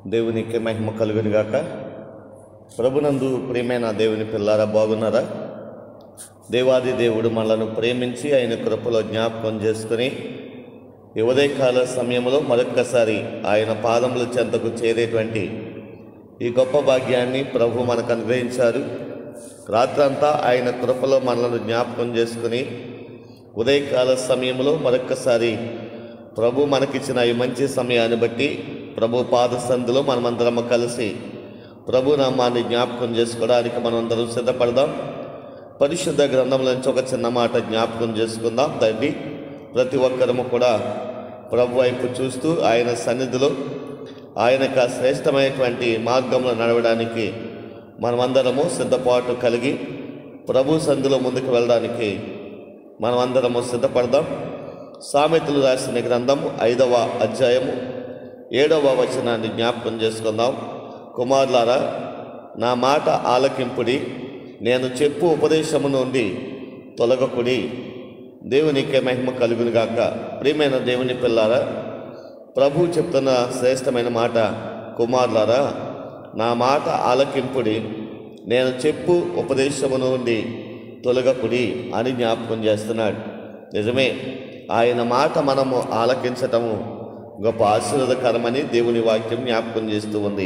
దేవునికి మహిమ కలుగును గాక ప్రభునందు ప్రియమైన దేవుని పిల్లారా బాగున్నారా దేవాది దేవుడు మనలను ప్రేమించి ఆయన కృపలో జ్ఞాపకం చేసుకుని ఈ ఉదయకాల సమయంలో మరొక్కసారి ఆయన పాదముల చెంతకు చేరేటువంటి ఈ గొప్ప భాగ్యాన్ని ప్రభు మనకు అనుగ్రహించారు రాత్రంతా ఆయన కృపలో మనలను జ్ఞాపకం చేసుకుని ఉదయకాల సమయంలో మరొక్కసారి ప్రభు మనకిచ్చిన ఈ మంచి సమయాన్ని బట్టి ప్రభు పాద సందులో మనమందరం కలిసి ప్రభు నామాన్ని జ్ఞాపకం చేసుకోవడానికి మనమందరం సిద్ధపడదాం పరిశుద్ధ గ్రంథంలో నుంచి ఒక చిన్న మాట జ్ఞాపకం చేసుకుందాం తండ్రి ప్రతి ఒక్కరము కూడా ప్రభు వైపు చూస్తూ ఆయన సన్నిధిలో ఆయన యొక్క శ్రేష్టమైనటువంటి మార్గంలో నడవడానికి మనమందరము సిద్ధపాటు కలిగి ప్రభు సంధిలో ముందుకు వెళ్ళడానికి మనమందరము సిద్ధపడదాం సామెతలు రాసిన గ్రంథము ఐదవ అధ్యాయము ఏడవ వచనాన్ని జ్ఞాపకం చేసుకుందాం కుమారులారా నా మాట ఆలకింపుడి నేను చెప్పు ఉపదేశము నుండి తొలగకుడి దేవునికే మహిమ కలుగునుగాక ప్రియమైన దేవుని పిల్లారా ప్రభు చెప్తున్న శ్రేష్టమైన మాట కుమారులారా నా మాట ఆలకింపుడి నేను చెప్పు ఉపదేశము నుండి తొలగకుడి అని జ్ఞాపకం చేస్తున్నాడు నిజమే ఆయన మాట మనము ఆలకించటము గొప్ప ఆశీర్వదకరమని దేవుని వాక్యం జ్ఞాపకం చేస్తూ ఉంది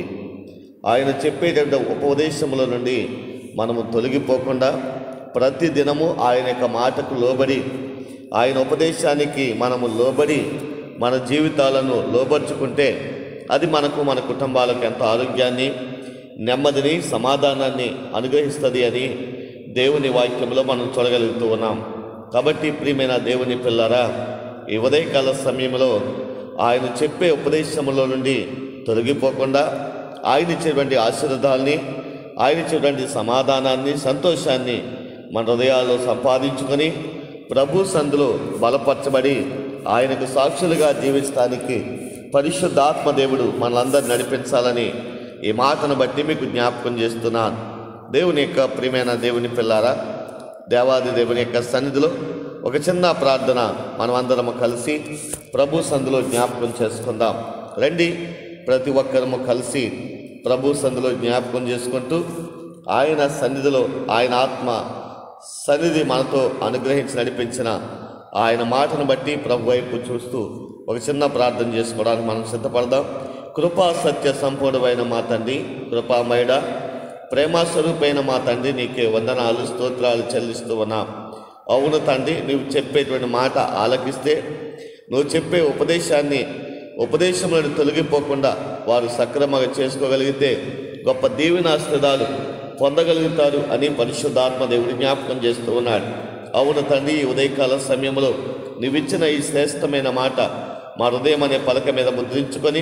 ఆయన చెప్పేటటువంటి ఉపదేశముల నుండి మనము తొలగిపోకుండా ప్రతి దినము ఆయన యొక్క మాటకు లోబడి ఆయన ఉపదేశానికి మనము లోబడి మన జీవితాలను లోబర్చుకుంటే అది మనకు మన కుటుంబాలకు ఎంతో ఆరోగ్యాన్ని నెమ్మదిని సమాధానాన్ని అనుగ్రహిస్తుంది అని దేవుని వాక్యంలో మనం చూడగలుగుతూ ఉన్నాం కాబట్టి ప్రియమైన దేవుని పిల్లరా ఈ ఉదయకాల సమయంలో ఆయన చెప్పే ఉపదేశముల నుండి తొలగిపోకుండా ఆయన ఇచ్చేటువంటి ఆశీర్వాదాల్ని ఆయన ఇచ్చేటువంటి సమాధానాన్ని సంతోషాన్ని మన హృదయాల్లో సంపాదించుకొని ప్రభు సందులో బలపరచబడి ఆయనకు సాక్షులుగా జీవించడానికి పరిశుద్ధాత్మ దేవుడు మనలందరినీ నడిపించాలని ఈ మాటను బట్టి మీకు జ్ఞాపకం చేస్తున్నాను దేవుని యొక్క ప్రియమైన దేవుని పిల్లారా దేవాది దేవుని యొక్క సన్నిధిలో ఒక చిన్న ప్రార్థన మనమందరము కలిసి ప్రభు సందులో జ్ఞాపకం చేసుకుందాం రండి ప్రతి ఒక్కరము కలిసి ప్రభు సందులో జ్ఞాపకం చేసుకుంటూ ఆయన సన్నిధిలో ఆయన ఆత్మ సన్నిధి మనతో అనుగ్రహించి నడిపించిన ఆయన మాటను బట్టి ప్రభు వైపు చూస్తూ ఒక చిన్న ప్రార్థన చేసుకోవడానికి మనం సిద్ధపడదాం కృపా సత్య సంపూర్ణమైన మా తండ్రి కృపామయుడ ప్రేమస్వరూపైన మా తండ్రి నీకే వందనాలు స్తోత్రాలు చెల్లిస్తూ ఉన్నాం అవును తండ్రి నువ్వు చెప్పేటువంటి మాట ఆలకిస్తే నువ్వు చెప్పే ఉపదేశాన్ని ఉపదేశములను తొలగిపోకుండా వారు సక్రమంగా చేసుకోగలిగితే గొప్ప దీవెనాస్తిదాలు పొందగలుగుతారు అని పరిశుద్ధాత్మ దేవుడు జ్ఞాపకం చేస్తూ ఉన్నాడు అవును తండ్రి ఈ ఉదయకాల సమయంలో నువ్విచ్చిన ఈ శ్రేష్టమైన మాట మా హృదయం అనే పలక మీద ముద్రించుకొని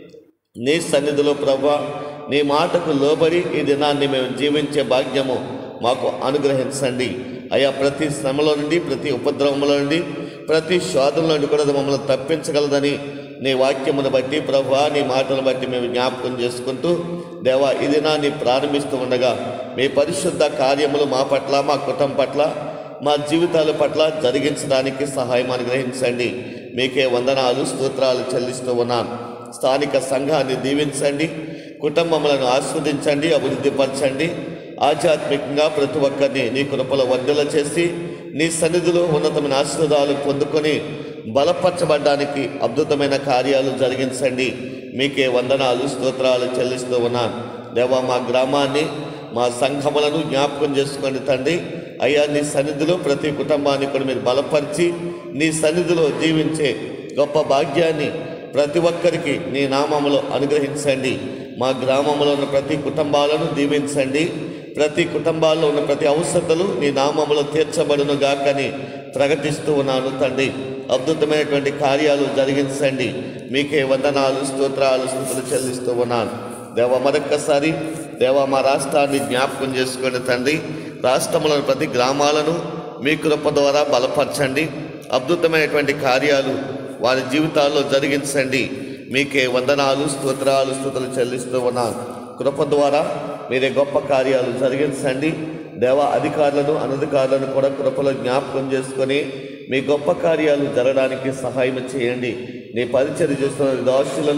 నీ సన్నిధిలో ప్రభా నీ మాటకు లోబడి ఈ దినాన్ని మేము జీవించే భాగ్యము మాకు అనుగ్రహించండి అయ్యా ప్రతి శ్రమలో నుండి ప్రతి ఉపద్రవంలో నుండి ప్రతి శోధనలో నుండి కూడా అది మమ్మల్ని తప్పించగలదని నీ వాక్యమును బట్టి ప్రభా నీ మాటను బట్టి మేము జ్ఞాపకం చేసుకుంటూ దేవా ఈ దినాన్ని ప్రారంభిస్తూ ఉండగా మీ పరిశుద్ధ కార్యములు మా పట్ల మా కుటుంబం పట్ల మా జీవితాల పట్ల జరిగించడానికి సహాయం అనుగ్రహించండి మీకే వందనాలు స్తోత్రాలు చెల్లిస్తూ ఉన్నాను స్థానిక సంఘాన్ని దీవించండి కుటుంబములను ఆస్వాదించండి అభివృద్ధిపరచండి ఆధ్యాత్మికంగా ప్రతి ఒక్కరిని నీ కృపలో వర్ధల చేసి నీ సన్నిధిలో ఉన్నతమైన ఆశీర్వాదాలు పొందుకొని బలపరచబడ్డానికి అద్భుతమైన కార్యాలు జరిగించండి మీకే వందనాలు స్తోత్రాలు చెల్లిస్తూ ఉన్నాను దేవా మా గ్రామాన్ని మా సంఘములను జ్ఞాపకం చేసుకోండి తండ్రి అయ్యా నీ సన్నిధిలో ప్రతి కుటుంబాన్ని కూడా మీరు బలపరిచి నీ సన్నిధిలో జీవించే గొప్ప భాగ్యాన్ని ప్రతి ఒక్కరికి నీ నామములో అనుగ్రహించండి మా గ్రామంలో ఉన్న ప్రతి కుటుంబాలను దీవించండి ప్రతి కుటుంబాల్లో ఉన్న ప్రతి అవసరతలు నీ నామములో తీర్చబడును గాకని ప్రకటిస్తూ ఉన్నాను తండ్రి అద్భుతమైనటువంటి కార్యాలు జరిగించండి మీకే వందనాలు స్తోత్రాలు స్థుతులు చెల్లిస్తూ ఉన్నాను దేవ మరొక్కసారి దేవ మా రాష్ట్రాన్ని జ్ఞాపకం చేసుకోండి తండ్రి రాష్ట్రంలోని ప్రతి గ్రామాలను మీ కృప ద్వారా బలపరచండి అద్భుతమైనటువంటి కార్యాలు వారి జీవితాల్లో జరిగించండి మీకే వందనాలు స్తోత్రాలు స్థుతులు చెల్లిస్తూ ఉన్నాను కృప ద్వారా మీరే గొప్ప కార్యాలు జరిగించండి దేవ అధికారులను అనధికారులను కూడా కృపలో జ్ఞాపకం చేసుకొని మీ గొప్ప కార్యాలు జరగడానికి సహాయం చేయండి నీ పరిచయం చేస్తున్న దాసులను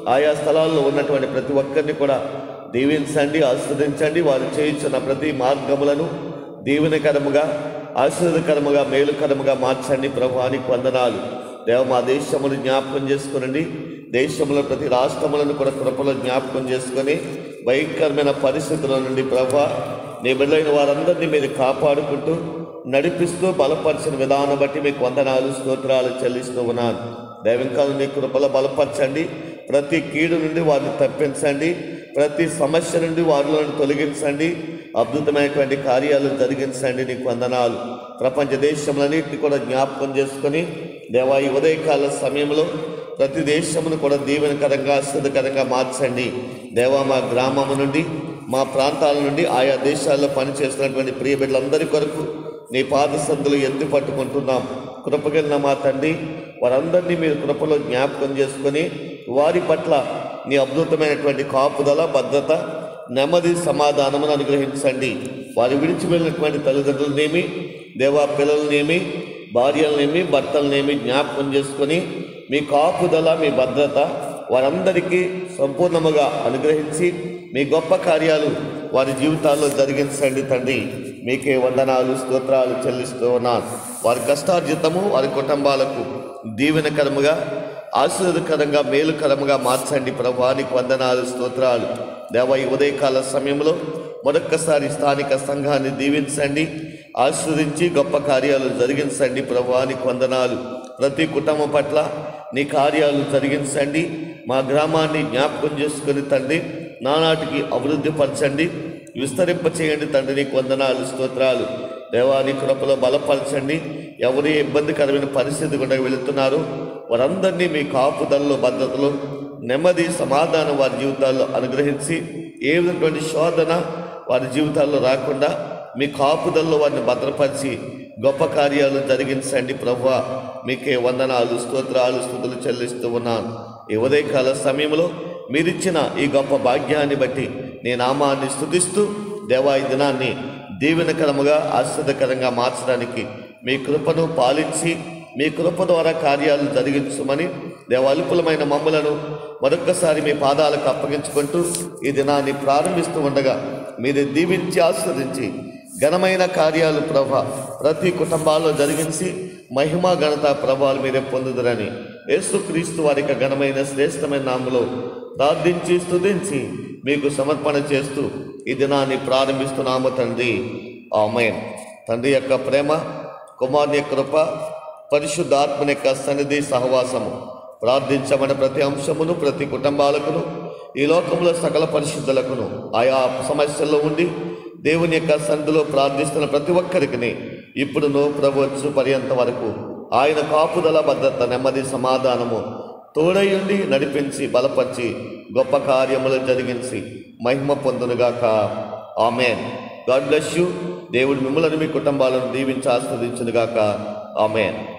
ఆయా స్థలాల్లో ఉన్నటువంటి ప్రతి ఒక్కరిని కూడా దీవించండి ఆస్వాదించండి వారు చేయించిన ప్రతి మార్గములను దీవెనకరముగా ఆశీర్వదకరముగా మేలుకరముగా మార్చండి ప్రభానికి వందనాలు దేవ మా దేశమును జ్ఞాపకం చేసుకునండి దేశంలో ప్రతి రాష్ట్రములను కూడా కృపలో జ్ఞాపకం చేసుకొని భయంకరమైన పరిస్థితుల నుండి ప్రభా నీ బిడ్డలైన వారందరినీ మీరు కాపాడుకుంటూ నడిపిస్తూ బలపరిచిన విధానం బట్టి మీకు వందనాలు స్తోత్రాలు చెల్లిస్తూ ఉన్నాను దైవింకాలు నీ కృపలో బలపరచండి ప్రతి కీడు నుండి వారిని తప్పించండి ప్రతి సమస్య నుండి వారిలో తొలగించండి అద్భుతమైనటువంటి కార్యాలు జరిగించండి నీకు వందనాలు ప్రపంచ దేశములన్నింటినీ కూడా జ్ఞాపకం చేసుకొని దేవా ఈ ఉదయకాల సమయంలో ప్రతి దేశమును కూడా దీవెనకరంగా ఆశ్రదకరంగా మార్చండి దేవా మా గ్రామము నుండి మా ప్రాంతాల నుండి ఆయా దేశాల్లో పనిచేస్తున్నటువంటి ప్రియ బిడ్డలందరి కొరకు నీ పాద సందులు ఎత్తి పట్టుకుంటున్నాం కృపగలిన మా తండ్రి వారందరినీ మీరు కృపలో జ్ఞాపకం చేసుకొని వారి పట్ల నీ అద్భుతమైనటువంటి కాపుదల భద్రత నెమ్మది సమాధానమును అనుగ్రహించండి వారు విడిచి వెళ్ళినటువంటి తల్లిదండ్రులనేమి దేవా పిల్లలనేమి భార్యలనేమి భర్తలనేమి జ్ఞాపకం చేసుకొని మీ కాపుదల మీ భద్రత వారందరికీ సంపూర్ణముగా అనుగ్రహించి మీ గొప్ప కార్యాలు వారి జీవితాల్లో జరిగించండి తండ్రి మీకే వందనాలు స్తోత్రాలు చెల్లిస్తూ ఉన్నాను వారి కష్టార్జితము వారి కుటుంబాలకు దీవెనకరముగా ఆశీర్వదకరంగా మేలుకరముగా మార్చండి ప్రభానికి వందనాలు స్తోత్రాలు దేవ ఈ ఉదయకాల సమయంలో మరొక్కసారి స్థానిక సంఘాన్ని దీవించండి ఆశీర్వదించి గొప్ప కార్యాలు జరిగించండి ప్రభానికి వందనాలు ప్రతి కుటుంబం పట్ల నీ కార్యాలు జరిగించండి మా గ్రామాన్ని జ్ఞాపకం చేసుకుని తండ్రి నానాటికి అభివృద్ధి పరచండి విస్తరింప చేయండి తండ్రి నీకు వందనాలు స్తోత్రాలు దేవాని కృపలో బలపరచండి ఎవరు ఏ ఇబ్బందికరమైన పరిస్థితి గుండా వెళుతున్నారు వారందరినీ మీ కాపుదలలో భద్రతలో నెమ్మది సమాధానం వారి జీవితాల్లో అనుగ్రహించి ఏ విధమైనటువంటి శోధన వారి జీవితాల్లో రాకుండా మీ కాపుదల్లో వారిని భద్రపరిచి గొప్ప కార్యాలు జరిగించండి ప్రభు మీకే వందనాలు స్తోత్రాలు స్థుతులు చెల్లిస్తూ ఉన్నాను ఈ ఉదయకాల సమయంలో మీరిచ్చిన ఈ గొప్ప భాగ్యాన్ని బట్టి నీ నామాన్ని స్థుతిస్తూ దేవా ఈ దినాన్ని దీవెనకరముగా ఆశ్రదకరంగా మార్చడానికి మీ కృపను పాలించి మీ కృప ద్వారా కార్యాలు జరిగించమని దేవాల్పులమైన మమ్ములను మరొక్కసారి మీ పాదాలకు అప్పగించుకుంటూ ఈ దినాన్ని ప్రారంభిస్తూ ఉండగా మీరు దీవించి ఆస్వాదించి ఘనమైన కార్యాలు ప్రభ ప్రతి కుటుంబాల్లో జరిగించి మహిమ ఘనత ప్రభావాలు మీరే పొందుదరని యేసుక్రీస్తు వారి యొక్క ఘనమైన శ్రేష్టమైన నామలో ప్రార్థించి స్తుతించి మీకు సమర్పణ చేస్తూ ఈ దినాన్ని ప్రారంభిస్తున్నాము తండ్రి ఆమెన్ తండ్రి యొక్క ప్రేమ కుమారుని యొక్క కృప పరిశుద్ధాత్మని యొక్క సన్నిధి సహవాసము ప్రార్థించమని ప్రతి అంశమును ప్రతి కుటుంబాలకును ఈ లోకంలో సకల పరిశుద్ధులకును ఆయా సమస్యల్లో ఉండి దేవుని యొక్క సంధిలో ప్రార్థిస్తున్న ప్రతి ఒక్కరికి ఇప్పుడును ప్రభు పర్యంత వరకు ఆయన కాపుదల భద్రత నెమ్మది సమాధానము తోడయుండి నడిపించి బలపరిచి గొప్ప కార్యములు జరిగించి మహిమ పొందునుగాక ఆమెన్ గాడ్ బ్లెస్ యూ దేవుడు మిమ్మల్ని మీ కుటుంబాలను దీవించి ఆస్వాదించునుగాక ఆమెన్